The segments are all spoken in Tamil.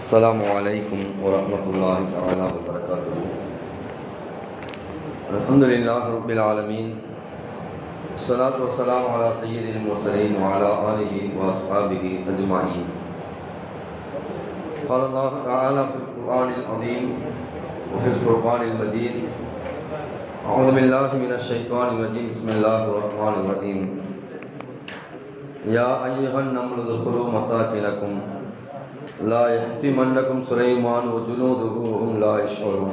السلام عليكم ورحمة الله تعالى وبركاته الحمد لله رب العالمين الصلاة والسلام على سيد المرسلين وعلى آله وأصحابه أجمعين قال الله تعالى في القرآن العظيم وفي الفرقان المجيد أعوذ بالله من الشيطان الرجيم بسم الله الرحمن الرحيم يا أيها النمل ادخلوا مساكنكم لا يحتمنكم سليمان وجنوده وهم لا يشعرون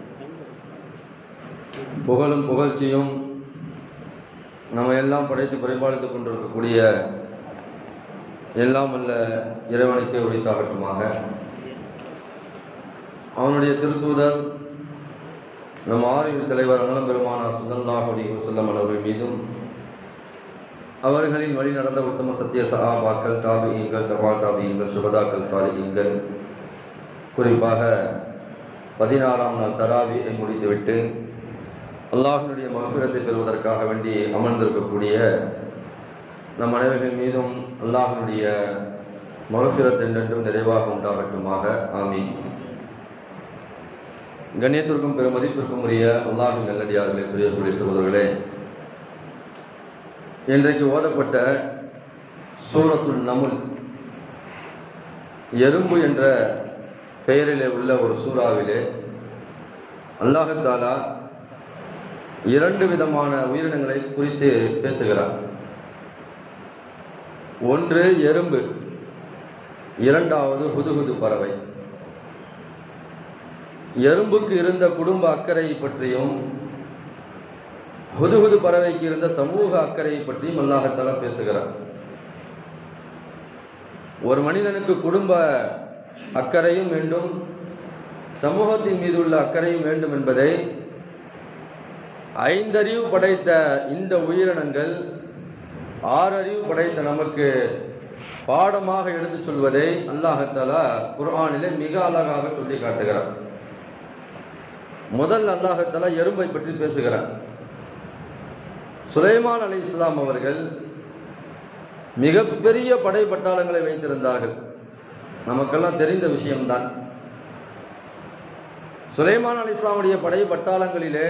புகழும் புகழ்ச்சியும் நம்ம எல்லாம் படைத்து பரிபாலித்துக் கொண்டிருக்கக்கூடிய எல்லாம் அல்ல இறைவனுக்கே உரித்தாகட்டுமாக அவனுடைய திருத்தூதர் நம் ஆரியர் தலைவர் அண்ணலம் பெருமானா சுல்லல்லாஹ் அலைஹி வஸல்லம் அவர்கள் மீதும் அவர்களின் வழி நடந்த உத்தம சத்திய சஹாபாக்கள் தாபியங்கள் தபா தாபியங்கள் சுபதாக்கள் சாலிகங்கள் குறிப்பாக பதினாறாம் நாள் தராவியை முடித்துவிட்டு அல்லாஹினுடைய மகசுரத்தை பெறுவதற்காக வேண்டி அமர்ந்திருக்கக்கூடிய நம் அனைவர்கள் மீதும் அல்லாஹினுடைய மகசுரத் என்றென்றும் நிறைவாக உண்டாகட்டுமாக ஆமீன் கண்ணியத்திற்கும் பெரும் மதிப்பிற்கும் உரிய அல்லாஹின் நல்லடியார்களே பெரியவர்களே சகோதரர்களே இன்றைக்கு ஓதப்பட்ட சூரத்துல் நமுல் எறும்பு என்ற பெயரிலே உள்ள ஒரு சூறாவிலே அல்லாஹாலா இரண்டு விதமான உயிரினங்களை குறித்து பேசுகிறார் ஒன்று எறும்பு இரண்டாவது ஹுதுகுது பறவை எறும்புக்கு இருந்த குடும்ப அக்கறையை பற்றியும் ஹுதுகுது பறவைக்கு இருந்த சமூக அக்கறையை பற்றியும் அல்லாஹத்தாலா பேசுகிறார் ஒரு மனிதனுக்கு குடும்ப அக்கறையும் வேண்டும் சமூகத்தின் மீது உள்ள அக்கறையும் வேண்டும் என்பதை ஐந்தறிவு படைத்த இந்த உயிரினங்கள் ஆறறிவு படைத்த நமக்கு பாடமாக எடுத்துச் சொல்வதை அல்லாஹத்தாலா குர்ஆனிலே மிக அழகாக சொல்லி காட்டுகிறார் முதல் அல்லாஹத்தாலா எறும்பை பற்றி பேசுகிறார் சுலைமான் அலி இஸ்லாம் அவர்கள் மிகப்பெரிய படை பட்டாளங்களை வைத்திருந்தார்கள் நமக்கெல்லாம் தெரிந்த விஷயம்தான் சுலைமான் அலி இஸ்லாமுடைய படை பட்டாளங்களிலே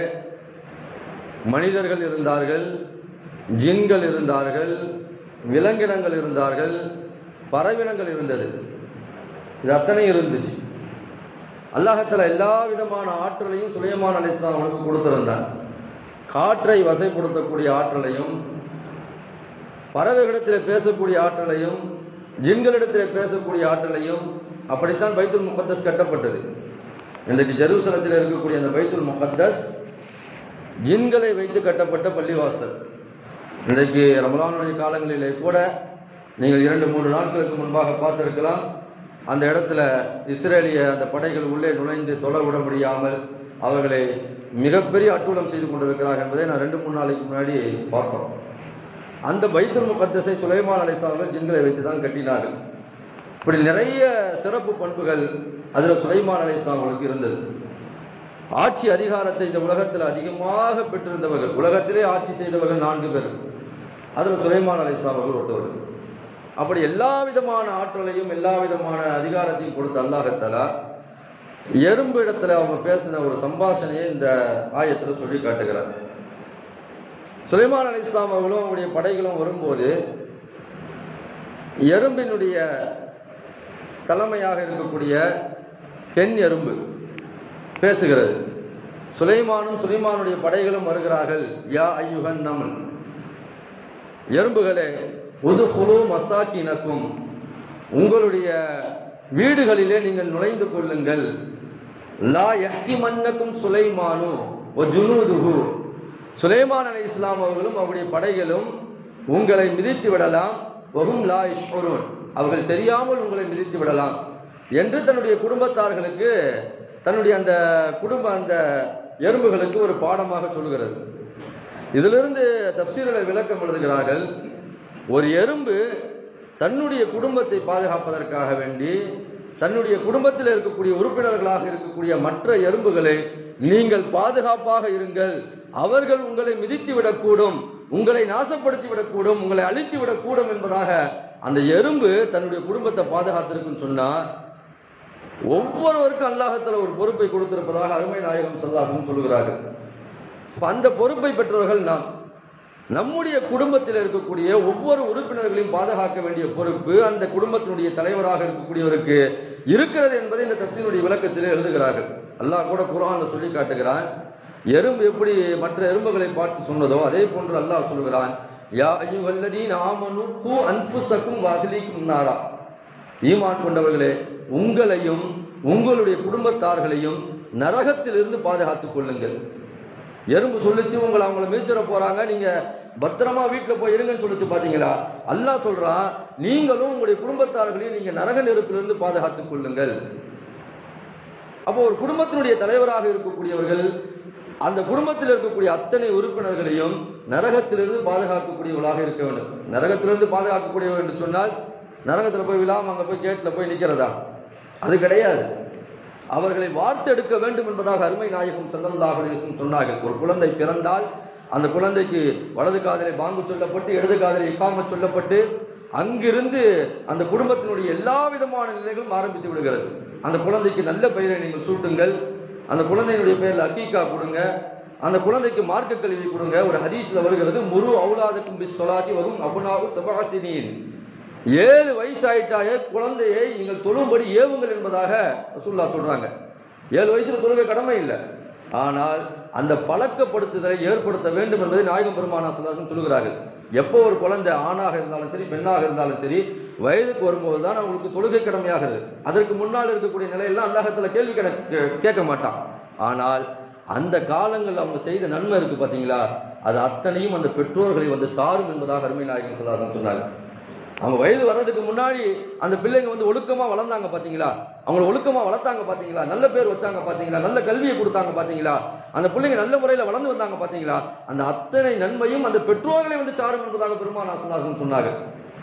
மனிதர்கள் இருந்தார்கள் ஜின்கள் இருந்தார்கள் விலங்கினங்கள் இருந்தார்கள் பறவினங்கள் இருந்தது இது அத்தனை இருந்துச்சு அல்லாஹத்தில் எல்லா விதமான ஆற்றலையும் சுலைமான் அலி இஸ்லாம் அவனுக்கு கொடுத்திருந்தான் காற்றை வசைப்படுத்தக்கூடிய ஆற்றலையும் பறவைகளிடத்தில் பேசக்கூடிய ஆற்றலையும் ஜின்களிடத்தில் பேசக்கூடிய ஆற்றலையும் அப்படித்தான் பைத்துல் முகத்தஸ் கட்டப்பட்டது இன்றைக்கு ஜெருசலத்தில் இருக்கக்கூடிய அந்த பைத்துல் முகத்தஸ் ஜின்களை வைத்து கட்டப்பட்ட பள்ளிவாசல் இன்றைக்கு ரமலானுடைய காலங்களிலே கூட நீங்கள் இரண்டு மூன்று நாட்களுக்கு முன்பாக பார்த்திருக்கலாம் அந்த இடத்துல இஸ்ரேலிய அந்த படைகள் உள்ளே நுழைந்து தொலை விட முடியாமல் அவர்களை மிகப்பெரிய அட்டூழம் செய்து கொண்டிருக்கிறார்கள் என்பதை நான் ரெண்டு மூணு நாளைக்கு முன்னாடி பார்த்தோம் அந்த பைத்துல் முகத்தஸை சுலைமான் அலிஸ்லாமர்கள் ஜின்களை வைத்து தான் கட்டினார்கள் இப்படி நிறைய சிறப்பு பண்புகள் அதில் சுலைமான் அலிஸ்லாமர்களுக்கு இருந்தது ஆட்சி அதிகாரத்தை இந்த உலகத்தில் அதிகமாக பெற்றிருந்தவர்கள் உலகத்திலே ஆட்சி செய்தவர்கள் நான்கு பேர் அதில் சுலைமான் அலிஸ்லாம் அவர்கள் ஒருத்தவர்கள் அப்படி எல்லா விதமான ஆற்றலையும் எல்லா விதமான அதிகாரத்தையும் கொடுத்த அல்லாஹத்தலா எறும்பு இடத்துல அவங்க பேசின ஒரு சம்பாஷணையை இந்த ஆயத்தில் சொல்லி காட்டுகிறார் சுலைமான் அலி இஸ்லாம் அவர்களும் அவருடைய படைகளும் வரும்போது எறும்பினுடைய தலைமையாக இருக்கக்கூடிய பெண் எறும்பு பேசுகிறது சுலைமானும் சுலைமானுடைய படைகளும் வருகிறார்கள் யா ஐயுகன் நமல் எறும்புகளே உதுகுலு மசாக்கினக்கும் உங்களுடைய வீடுகளிலே நீங்கள் நுழைந்து கொள்ளுங்கள் லா எஹ்தி மன்னக்கும் சுலைமானு ஒ ஜுனூதுகு சுலைமான் அலி இஸ்லாம் அவர்களும் அவருடைய படைகளும் உங்களை மிதித்து விடலாம் வகும் லா இஷ்வரூன் அவர்கள் தெரியாமல் உங்களை மிதித்து விடலாம் என்று தன்னுடைய குடும்பத்தார்களுக்கு தன்னுடைய அந்த குடும்ப அந்த எறும்புகளுக்கு ஒரு பாடமாக சொல்கிறது இதிலிருந்து தப்சீர்களை விளக்கம் எழுதுகிறார்கள் ஒரு எறும்பு தன்னுடைய குடும்பத்தை பாதுகாப்பதற்காக வேண்டி தன்னுடைய குடும்பத்தில் இருக்கக்கூடிய உறுப்பினர்களாக இருக்கக்கூடிய மற்ற எறும்புகளை நீங்கள் பாதுகாப்பாக இருங்கள் அவர்கள் உங்களை மிதித்து விடக்கூடும் உங்களை நாசப்படுத்தி விடக்கூடும் உங்களை அழித்து விடக்கூடும் என்பதாக அந்த எறும்பு தன்னுடைய குடும்பத்தை பாதுகாத்திருக்குன்னு சொன்னா ஒவ்வொருவருக்கும் அல்லாஹத்துல ஒரு பொறுப்பை கொடுத்திருப்பதாக அருமை நாயகம் சல்லாசன் சொல்லுகிறார்கள் இப்ப அந்த பொறுப்பை பெற்றவர்கள் நாம் நம்முடைய குடும்பத்தில் இருக்கக்கூடிய ஒவ்வொரு உறுப்பினர்களையும் பாதுகாக்க வேண்டிய பொறுப்பு அந்த குடும்பத்தினுடைய தலைவராக இருக்கக்கூடியவருக்கு இருக்கிறது என்பதை இந்த தப்சீனுடைய விளக்கத்தில் எழுதுகிறார்கள் அல்லாஹ் கூட குரான்ல சொல்லி காட்டுகிறான் எறும்பு எப்படி மற்ற எறும்புகளை பார்த்து சொன்னதோ அதே போன்று அல்லாஹ் சொல்லுகிறான் யா ஐயுஹல்லதீன ஆமனு கூ அன்ஃபுஸக்கும் வஅஹ்லீக்கும் நாரா ஈமான் கொண்டவர்களே உங்களையும் உங்களுடைய குடும்பத்தார்களையும் நரகத்திலிருந்து பாதுகாத்துக் கொள்ளுங்கள் எறும்பு சொல்லிச்சு உங்களை அவங்கள மீச்சிட போறாங்க நீங்க பத்திரமா வீட்டுல போய் இருங்கன்னு சொல்லிச்சு பாத்தீங்களா அல்லாஹ் சொல்றான் நீங்களும் உங்களுடைய குடும்பத்தார்களையும் நீங்க நரக நெருப்பிலிருந்து பாதுகாத்துக் கொள்ளுங்கள் அப்போ ஒரு குடும்பத்தினுடைய தலைவராக இருக்கக்கூடியவர்கள் அந்த குடும்பத்தில் இருக்கக்கூடிய அத்தனை உறுப்பினர்களையும் நரகத்திலிருந்து பாதுகாக்கக்கூடியவர்களாக இருக்க வேண்டும் நரகத்திலிருந்து பாதுகாக்கக்கூடியவர் என்று சொன்னால் நரகத்துல போய் விழாம அங்க போய் கேட்ல போய் நிக்கிறதா அது கிடையாது அவர்களை வார்த்தெடுக்க வேண்டும் என்பதாக அருமை நாயகம் ஸல்லல்லாஹு அலைஹி வஸல்லம் சொன்னார்கள் ஒரு குழந்தை பிறந்தால் அந்த குழந்தைக்கு வலது காதலை பாங்கு சொல்லப்பட்டு இடது காதலை இக்காம சொல்லப்பட்டு அங்கிருந்து அந்த குடும்பத்தினுடைய எல்லா விதமான நிலைகளும் ஆரம்பித்து விடுகிறது அந்த குழந்தைக்கு நல்ல பெயரை நீங்கள் சூட்டுங்கள் அந்த குழந்தையினுடைய பெயர்ல அக்கீக்கா கொடுங்க அந்த குழந்தைக்கு மார்க்க கல்வி கொடுங்க ஒரு ஹதீஸ்ல வருகிறது முரு அவுலாதுக்கும் பிஸ் சொலாத்தி வரும் அபுனாவு சபாசினியின் ஏழு வயசாயிட்டாய குழந்தையை நீங்கள் தொழும்படி ஏவுங்கள் என்பதாக ரசூல்லா சொல்றாங்க ஏழு வயசுல தொழுகை கடமை இல்லை ஆனால் அந்த பழக்கப்படுத்துதலை ஏற்படுத்த வேண்டும் என்பதை நாயகம் பெருமானா சல்லாசன் சொல்லுகிறார்கள் எப்போ ஒரு குழந்தை ஆணாக இருந்தாலும் சரி பெண்ணாக இருந்தாலும் சரி வயதுக்கு வரும்போது தான் அவங்களுக்கு தொழுகை கடமையாகிறது அதற்கு முன்னால் இருக்கக்கூடிய நிலையெல்லாம் அல்லாஹத்துல கேள்வி கணக்கு கேட்க மாட்டான் ஆனால் அந்த காலங்கள் அவங்க செய்த நன்மை இருக்கு பாத்தீங்களா அது அத்தனையும் அந்த பெற்றோர்களை வந்து சாரும் என்பதாக அருமை நாயகம் சல்லாசன் சொன்னாங்க அவங்க வயது வர்றதுக்கு முன்னாடி அந்த பிள்ளைங்க வந்து ஒழுக்கமா வளர்ந்தாங்க பாத்தீங்களா அவங்களை ஒழுக்கமா வளர்த்தாங்க பாத்தீங்களா நல்ல பேர் வச்சாங்க பாத்தீங்களா நல்ல கல்வியை கொடுத்தாங்க பாத்தீங்களா அந்த பிள்ளைங்க நல்ல முறையில வளர்ந்து வந்தாங்க பாத்தீங்களா அந்த அத்தனை நன்மையும் அந்த பெற்றோர்களை வந்து சாரும் என்பதாக பெருமான் ஆசனாசன் சொன்னாங்க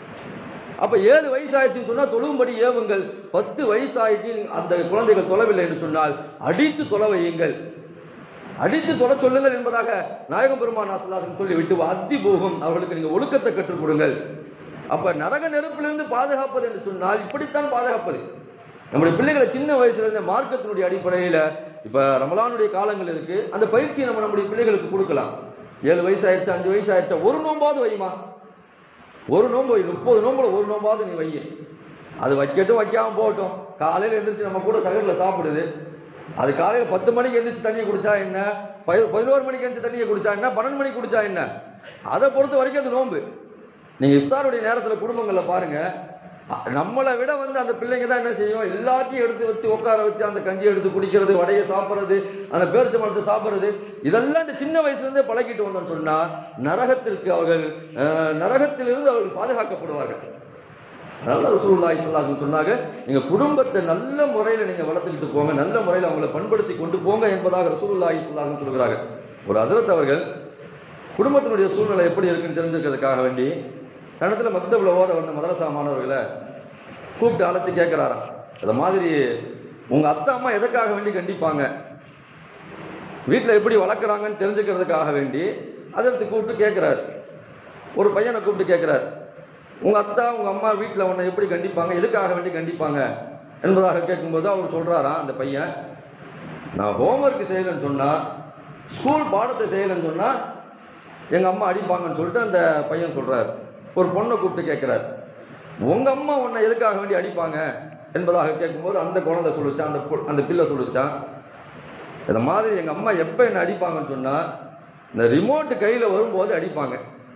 அப்ப ஏழு வயசாயிடுச்சுன்னு சொன்னா தொழும்படி ஏவுங்கள் பத்து வயசாயிட்டு அந்த குழந்தைகள் தொலைவில்லை என்று சொன்னால் அடித்து தொலை வையுங்கள் அடித்து தொலை சொல்லுங்கள் என்பதாக நாயகம் பெருமான் ஆசலாசன் சொல்லி விட்டு அத்தி போகும் அவர்களுக்கு நீங்க ஒழுக்கத்தை கற்றுக் கொடுங்கள் அப்ப நரக நெருப்பிலிருந்து பாதுகாப்பது என்று சொன்னால் இப்படித்தான் பாதுகாப்பது நம்முடைய பிள்ளைகளை சின்ன வயசுல இருந்த மார்க்கத்தினுடைய அடிப்படையில இப்ப ரமலானுடைய காலங்கள் இருக்கு அந்த பயிற்சியை நம்ம நம்முடைய பிள்ளைகளுக்கு கொடுக்கலாம் ஏழு வயசு ஆயிடுச்சா அஞ்சு வயசு ஆயிடுச்சா ஒரு நோம்பாவது வைமா ஒரு நோம்பு வை முப்பது நோம்புல ஒரு நோம்பாவது நீ வை அது வைக்கட்டும் வைக்காம போகட்டும் காலையில எந்திரிச்சு நம்ம கூட சகர்ல சாப்பிடுது அது காலையில பத்து மணிக்கு எந்திரிச்சு தண்ணியை குடிச்சா என்ன பதி- பதினோரு மணிக்கு எந்திரிச்சு தண்ணியை குடிச்சா என்ன பன்னெண்டு மணிக்கு குடிச்சா என்ன அதை பொறுத்த வரைக்கும் அது நோம்பு நீங்க இஃப்தாருடைய நேரத்துல குடும்பங்கள்ல பாருங்க அ- நம்மளை விட வந்து அந்த பிள்ளைங்க தான் என்ன செய்யும் எல்லாத்தையும் எடுத்து வச்சு உட்கார வச்சு அந்த கஞ்சி எடுத்து குடிக்கிறது வடையை சாப்பிடுறது அந்த பேரிச்ச மரத்தை சாப்பிடுறது இதெல்லாம் இந்த சின்ன வயசுல இருந்தே பழகிட்டு வந்தோம்னு சொன்னா நரகத்திற்கு அவர்கள் அஹ், நரகத்திலிருந்து அவர்கள் பாதுகாக்கப்படுவார்கள் அதனால ரசூலுல்லாஹி ஸல்லல்லாஹு அலைஹி வஸல்லம் சொன்னாங்க நீங்க குடும்பத்தை நல்ல முறையில நீங்க வளர்த்துக்கிட்டு போங்க நல்ல முறையில அவங்களை பண்படுத்தி கொண்டு போங்க என்பதாக ரசூலுல்லாஹி ஸல்லல்லாஹு அலைஹி வஸல்லம் சொல்கிறாங்க ஒரு ஹஜரத் அவர்கள் குடும்பத்தினுடைய சூழ்நிலை எப்படி இருக்குன்னு தெரிஞ்சுக்கிறதுக்காக வேண்டி தனத்துல மக்தப்ல ஓத வந்த மதரசா மாணவர்களை கூப்பிட்டு அழைச்சு கேட்கிறாராம் அது மாதிரி உங்க அத்தா அம்மா எதுக்காக வேண்டி கண்டிப்பாங்க வீட்டில் எப்படி வளர்க்குறாங்கன்னு தெரிஞ்சுக்கிறதுக்காக வேண்டி அதற்கு கூப்பிட்டு கேட்குறாரு ஒரு பையனை கூப்பிட்டு கேட்குறாரு உங்க அத்தா உங்க அம்மா வீட்டில் உன்னை எப்படி கண்டிப்பாங்க எதுக்காக வேண்டி கண்டிப்பாங்க என்பதாக கேட்கும்போது அவர் சொல்றாராம் அந்த பையன் நான் ஹோம்ஒர்க் செய்யலைன்னு சொன்னா ஸ்கூல் பாடத்தை செய்யலைன்னு சொன்னா எங்க அம்மா அடிப்பாங்கன்னு சொல்லிட்டு அந்த பையன் சொல்றாரு ஒரு பொண்ணை கூப்பிட்டு கேட்கிறார் உங்க அம்மா உன்னை எதுக்காக வேண்டி அடிப்பாங்க என்பதாக கேட்கும்போது அந்த குழந்தை சொல்லுச்சான் அந்த பொ- அந்த பிள்ளை சொல்லுச்சான் இந்த மாதிரி எங்க அம்மா எப்ப என்ன அடிப்பாங்கன்னு சொன்னா இந்த ரிமோட் கையில வரும்போது அடிப்பாங்க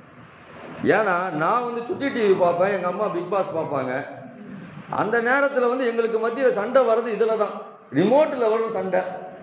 ஏன்னா நான் வந்து சுட்டி டிவி பார்ப்பேன் எங்க அம்மா பிக் பாஸ் பார்ப்பாங்க அந்த நேரத்துல வந்து எங்களுக்கு மத்தியில சண்டை வர்றது இதுல தான் ரிமோட்ல வரும் சண்டை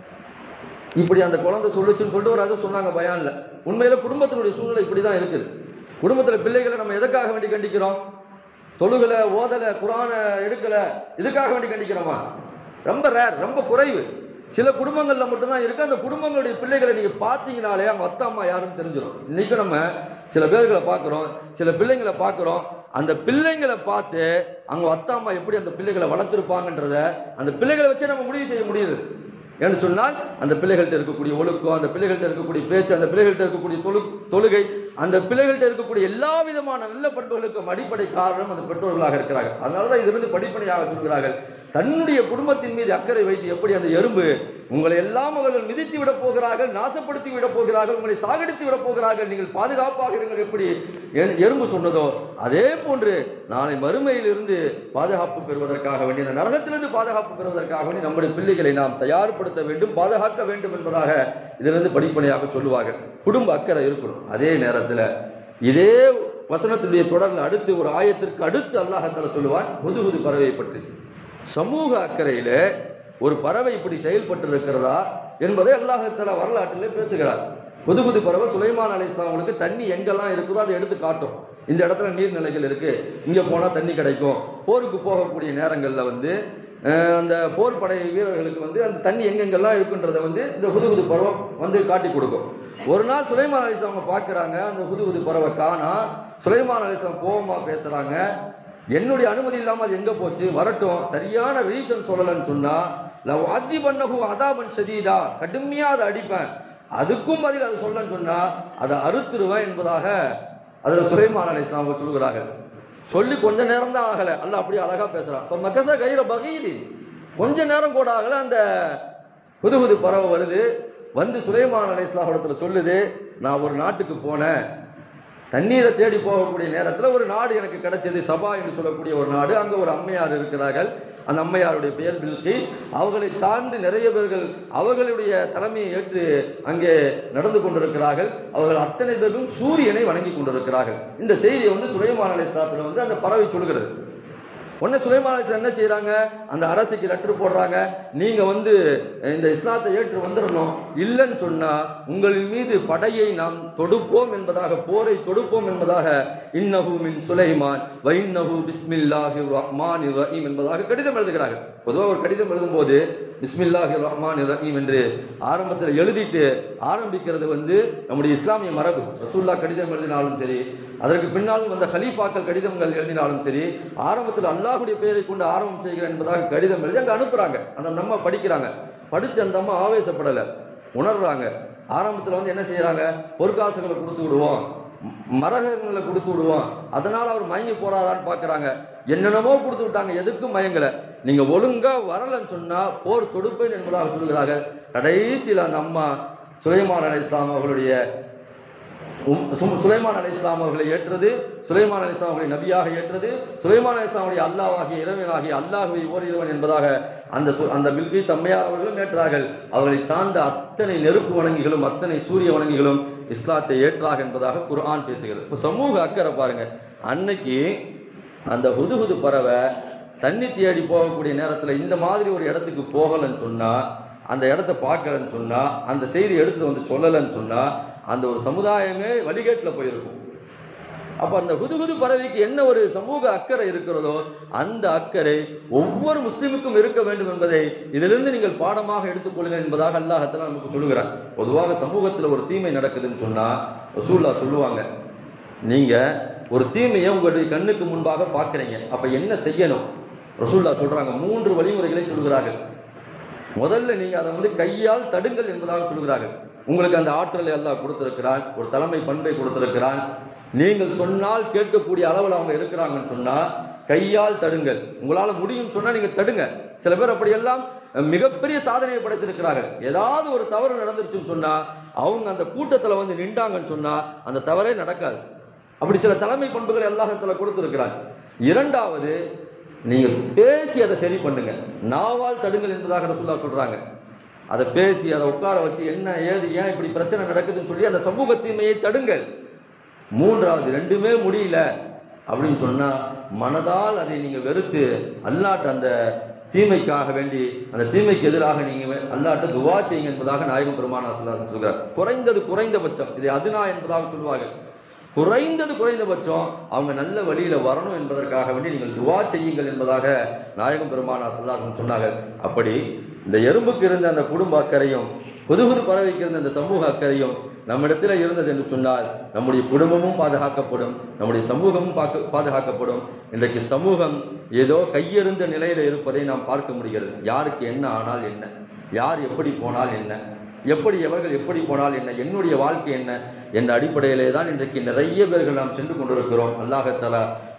இப்படி அந்த குழந்தை சொல்லுச்சுன்னு சொல்லிட்டு ஒரு அது சொன்னாங்க பயான்ல உண்மையில குடும்பத்தினுடைய சூழ்நிலை இப்படிதான் இருக்குது குடும்பத்துல பிள்ளைகளை நம்ம எதுக்காக வேண்டி கண்டிக்கிறோம் தொழுகல ஓதல குரான எடுக்கல இதுக்காக வேண்டி கண்டிக்கிறோமா ரொம்ப ரேர் ரொம்ப குறைவு சில குடும்பங்கள்ல மட்டும்தான் இருக்கு அந்த குடும்பங்களுடைய பிள்ளைகளை நீங்க பார்த்தீங்கனாலே அவங்க அத்தா அம்மா யாருன்னு தெரிஞ்சிடும் இன்னைக்கு நம்ம சில பேர்களை பார்க்கிறோம் சில பிள்ளைங்களை பார்க்கிறோம் அந்த பிள்ளைங்களை பார்த்து அவங்க அத்தா அம்மா எப்படி அந்த பிள்ளைகளை வளர்த்துருப்பாங்கன்றத அந்த பிள்ளைகளை வச்சே நம்ம முடிவு செய்ய முடியுது என்று சொன்னால் அந்த பிள்ளைகள்கிட்ட இருக்கக்கூடிய ஒழுக்கம் அந்த பிள்ளைகள்கிட்ட இருக்கக்கூடிய பேச்சு அந்த பிள்ளைகள்கிட்ட இருக்கக்கூடிய தொழு தொழுகை அந்த பிள்ளைகள்கிட்ட இருக்கக்கூடிய எல்லா விதமான நல்ல பண்புகளுக்கும் அடிப்படை காரணம் அந்த பெற்றோர்களாக இருக்கிறார்கள் அதனாலதான் இதிலிருந்து படிப்பனையாக சொல்கிறார்கள் தன்னுடைய குடும்பத்தின் மீது அக்கறை வைத்து எப்படி அந்த எறும்பு உங்களை எல்லாம் அவர்கள் மிதித்து விட போகிறார்கள் நாசப்படுத்தி விட போகிறார்கள் உங்களை சாகடித்து விட போகிறார்கள் நீங்கள் பாதுகாப்பாக இருங்கள் எப்படி எ- எறும்பு சொன்னதோ அதே போன்று நாளை மறுமையில் இருந்து பாதுகாப்பு பெறுவதற்காக வேண்டி இந்த நரகத்திலிருந்து பாதுகாப்பு பெறுவதற்காக வேண்டி நம்முடைய பிள்ளைகளை நாம் தயார்படுத்த வேண்டும் பாதுகாக்க வேண்டும் என்பதாக இதிலிருந்து படிப்பனையாக சொல்லுவார்கள் குடும்ப அக்கறை இருக்கணும் அதே நேரத்தில் இதே வசனத்துடைய தொடரில் அடுத்து ஒரு ஆயத்திற்கு அடுத்து அல்லாஹத்தால சொல்லுவான் புது பறவையை பற்றி சமூக அக்கறையில ஒரு பறவை இப்படி செயல்பட்டு இருக்கிறதா என்பதை அல்லாஹத்தால வரலாற்றிலே பேசுகிறார் புது புது பறவை சுலைமான் அலை இஸ்லாமங்களுக்கு தண்ணி எங்கெல்லாம் இருக்குதோ அதை எடுத்து காட்டும் இந்த இடத்துல நீர்நிலைகள் இருக்கு இங்க போனா தண்ணி கிடைக்கும் போருக்கு போகக்கூடிய நேரங்கள்ல வந்து அஹ், அந்த போர் படை வீரர்களுக்கு வந்து அந்த தண்ணி எங்கெங்கெல்லாம் இருக்குன்றதை வந்து இந்த புது புது பருவம் வந்து காட்டி கொடுக்கும் ஒரு நாள் சுலைமான் அலிஸ்லாம் அவங்க பார்க்கறாங்க அந்த புது புது பறவை காணா சுலைமான் அலிஸ்லாம் கோபமா பேசுறாங்க என்னுடைய அனுமதி இல்லாம அது எங்க போச்சு வரட்டும் சரியான ரீசன் சொல்லலன்னு சொன்னா லவ் அதி பண்ணகு அதாபன் சதீதா கடுமையா அதை அடிப்பேன் அதுக்கும் பதில் அது சொல்லன்னு சொன்னா அதை அறுத்துருவேன் என்பதாக அதுல சுலைமான் அலிஸ்லாம் அவங்க சொல்கிறார்கள் சொல்லி கொஞ்ச நேரம் தான் ஆகல அல்ல அப்படியே அழகா பேசுறான் இப்ப மக்கதா கையில பகீதி கொஞ்ச நேரம் கூட ஆகல அந்த புது புது பறவை வருது வந்து சுலைமான் அலைஸ்லாஹிடத்துல சொல்லுது நான் ஒரு நாட்டுக்கு போனேன் தண்ணீரை தேடி போகக்கூடிய நேரத்தில் ஒரு நாடு எனக்கு கிடைச்சது சபா என்று சொல்லக்கூடிய ஒரு நாடு அங்க ஒரு அம்மையார் இருக்கிறார்கள் அந்த அம்மையாருடைய பெயர் பில்கீஸ் அவர்களை சார்ந்து நிறைய பேர்கள் அவர்களுடைய தலைமையை ஏற்று அங்கே நடந்து கொண்டிருக்கிறார்கள் அவர்கள் அத்தனை பேரும் சூரியனை வணங்கி கொண்டிருக்கிறார்கள் இந்த செய்தியை வந்து சுலைமான் அலைஹிஸ்ஸலாத்துல வந்து அந்த பறவை சொல்கிறது உடனே சுலைமான் அலைஹிஸ்ஸலாம் என்ன செய்றாங்க அந்த அரசுக்கு லெட்டர் போடுறாங்க நீங்க வந்து இந்த இஸ்லாத்தை ஏற்று வந்துடணும் இல்லைன்னு சொன்னா உங்களின் மீது படையை நாம் தொடுப்போம் என்பதாக போரை தொடுப்போம் என்பதாக இன்னஹு மின் சுலைமான் வைன்னஹு பிஸ்மில்லாஹி ரஹ்மான் ரஹீம் என்பதாக கடிதம் எழுதுகிறார்கள் பொதுவாக ஒரு கடிதம் எழுதும்போது பிஸ்மில்லாஹி ரஹ்மான் ரஹீம் என்று ஆரம்பத்தில் எழுதிட்டு ஆரம்பிக்கிறது வந்து நம்முடைய இஸ்லாமிய மரபு ரசூல்லா கடிதம் எழுதினாலும் சரி அதற்கு பின்னால் வந்த ஹலீஃபாக்கள் கடிதங்கள் எழுதினாலும் சரி ஆரம்பத்தில் அல்லாஹ்வுடைய பெயரை கொண்டு ஆரம்பம் செய்கிறேன் என்பதாக கடிதம் எழுதி அங்க அனுப்புறாங்க அந்த நம்ம படிக்கிறாங்க படிச்சு அந்த அம்மா ஆவேசப்படல உணர்றாங்க ஆரம்பத்தில் வந்து என்ன செய்யறாங்க பொற்காசுகளை கொடுத்து விடுவோம் ம- மரகங்களை கொடுத்து விடுவோம் அதனால அவர் மயங்கி போறாரான்னு பாக்குறாங்க என்னென்னமோ கொடுத்து விட்டாங்க எதுக்கும் மயங்கல நீங்க ஒழுங்கா வரலன்னு சொன்னா போர் தொடுப்பேன் என்பதாக சொல்கிறார்கள் கடைசியில் அந்த அம்மா சுலைமான் அலை இஸ்லாம் அவர்களுடைய உம் சும்- சுலைமான் அலை இஸ்லாம் அவர்களை ஏற்றது சுலைமான் அலை இஸ்லாம் அவர்களை நபியாக ஏற்றது சுலைமான் அலை இஸ்லாமுடைய அல்லாஹாகிய இறைவனாகிய அல்லாஹுவை ஓர் இறைவன் என்பதாக அந்த சு- அந்த பில்கிஸ் அம்மையார் அவர்களும் ஏற்றார்கள் அவர்களை சார்ந்த அத்தனை நெருப்பு வணங்கிகளும் அத்தனை சூரிய வணங்கிகளும் இஸ்லாத்தை ஏற்றாக என்பதாக குர்ஆன் பேசுகிறது இப்போ சமூக அக்கறை பாருங்க அன்னைக்கு அந்த ஹுதுஹுது பறவை தண்ணி தேடி போகக்கூடிய நேரத்துல இந்த மாதிரி ஒரு இடத்துக்கு போகலன்னு சொன்னா அந்த இடத்த பார்க்கலன்னு சொன்னா அந்த செய்தி எடுத்துட்டு வந்து சொல்லலைன்னு சொன்னா அந்த ஒரு சமுதாயமே வழிகேட்டில் போயிருக்கும் அப்ப அந்த ஹுதுஹுது பறவைக்கு என்ன ஒரு சமூக அக்கறை இருக்கிறதோ அந்த அக்கறை ஒவ்வொரு முஸ்லிமுக்கும் இருக்க வேண்டும் என்பதை இதிலிருந்து நீங்கள் பாடமாக எடுத்துக்கொள்ளுங்கள் என்பதாக அல்லாஹத்துல நமக்கு சொல்லுகிறார் பொதுவாக சமூகத்துல ஒரு தீமை நடக்குதுன்னு சொன்னா ரசூல்லா சொல்லுவாங்க நீங்க ஒரு தீமையை உங்களுடைய கண்ணுக்கு முன்பாக பார்க்கறீங்க அப்ப என்ன செய்யணும் ரசூல்லா சொல்றாங்க மூன்று வழிமுறைகளை சொல்கிறார்கள் முதல்ல நீங்க அதை வந்து கையால் தடுங்கள் என்பதாக சொல்கிறார்கள் உங்களுக்கு அந்த ஆற்றலை எல்லாம் கொடுத்திருக்கிறான் ஒரு தலைமை பண்பை கொடுத்திருக்கிறான் நீங்கள் சொன்னால் கேட்கக்கூடிய அளவில் அவங்க இருக்கிறாங்கன்னு சொன்னா கையால் தடுங்கள் உங்களால முடியும் சொன்னா நீங்க தடுங்க சில பேர் அப்படியெல்லாம் மிகப்பெரிய சாதனையை படைத்திருக்கிறார்கள் ஏதாவது ஒரு தவறு நடந்துருச்சுன்னு சொன்னா அவங்க அந்த கூட்டத்துல வந்து நின்றாங்கன்னு சொன்னா அந்த தவறே நடக்காது அப்படி சில தலைமை பண்புகள் அல்லாஹத்துல கொடுத்திருக்கிறான் இரண்டாவது நீங்க பேசி அதை சரி பண்ணுங்க நாவால் தடுங்கள் என்பதாக ரசூல்லா சொல்றாங்க அதை பேசி அதை உட்கார வச்சு என்ன ஏது ஏன் இப்படி பிரச்சனை நடக்குதுன்னு சொல்லி அந்த சமூக தீமையை தடுங்கள் மூன்றாவது ரெண்டுமே முடியல அப்படின்னு சொன்னா மனதால் அதை நீங்க வெறுத்து அல்லாட்ட அந்த தீமைக்காக வேண்டி அந்த தீமைக்கு எதிராக நீங்க அல்லாட்ட துவா செய்யுங்க என்பதாக நாயகம் பெருமானா சொல்கிறார் குறைந்தது குறைந்தபட்சம் இதை அதுனா என்பதாக சொல்வார்கள் குறைந்தது குறைந்தபட்சம் அவங்க நல்ல வழியில வரணும் என்பதற்காக வேண்டி நீங்கள் துவா செய்யுங்கள் என்பதாக நாயகம் பெருமானா சல்லாசன் சொன்னார்கள் அப்படி இந்த எறும்புக்கு இருந்த அந்த குடும்ப அக்கறையும் புதுகுது பறவைக்கு இருந்த அந்த சமூக அக்கறையும் நம்மிடத்துல இருந்தது என்று சொன்னால் நம்முடைய குடும்பமும் பாதுகாக்கப்படும் நம்முடைய சமூகமும் பாக்க- பாதுகாக்கப்படும் இன்றைக்கு சமூகம் ஏதோ கையெறிந்த நிலையில இருப்பதை நாம் பார்க்க முடிகிறது யாருக்கு என்ன ஆனால் என்ன யார் எப்படி போனால் என்ன எப்படி எவர்கள் எப்படி போனால் என்ன என்னுடைய வாழ்க்கை என்ன என்ற அடிப்படையிலே தான் இன்றைக்கு நிறைய பேர்கள் நாம் சென்று கொண்டிருக்கிறோம் அல்லாஹத்தாலா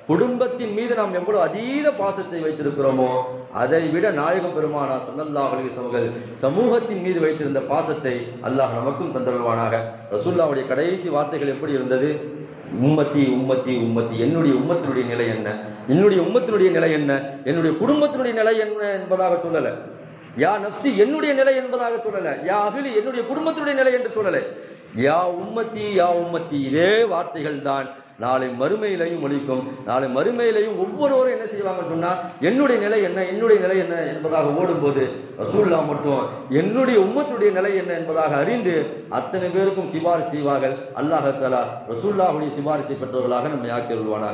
குடும்பத்தின் மீது நாம் எவ்வளவு அதீத பாசத்தை வைத்திருக்கிறோமோ அதை விட நாயகம் பெருமானா ஸல்லல்லாஹு அலைஹி வஸல்லம் அவர்கள் சமூகத்தின் மீது வைத்திருந்த பாசத்தை அல்லாஹ் நமக்கும் தந்தருள்வானாக ரசூல்லாவுடைய கடைசி வார்த்தைகள் எப்படி இருந்தது உம்மத்தி உம்மத்தி உம்மத்தி என்னுடைய உம்மத்தினுடைய நிலை என்ன என்னுடைய உம்மத்தினுடைய நிலை என்ன என்னுடைய குடும்பத்தினுடைய நிலை என்ன என்பதாக சொல்லல யா நப்சி என்னுடைய நிலை என்பதாக சொல்லல யா அகிலி என்னுடைய குடும்பத்தினுடைய நிலை என்று சொல்லல யா உம்மத்தி யா உம்மத்தி இதே வார்த்தைகள் தான் நாளை மறுமையிலையும் ஒழிக்கும் நாளை மறுமையிலையும் ஒவ்வொருவரும் என்ன செய்வாங்க சொன்னா என்னுடைய நிலை என்ன என்னுடைய நிலை என்ன என்பதாக ஓடும்போது ரசூல்லா மட்டும் என்னுடைய உம்மத்துடைய நிலை என்ன என்பதாக அறிந்து அத்தனை பேருக்கும் சிபாரிசு செய்வார்கள் அல்லாஹ் தஆலா ரசூல்லாவுடைய சிபாரிசை பெற்றவர்களாக நம்மை ஆக்கி வருவானாக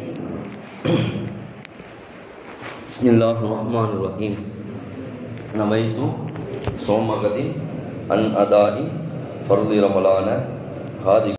بسم الله الرحمن الرحيم نويت صوم غد عن أداء فرض رمضان هذه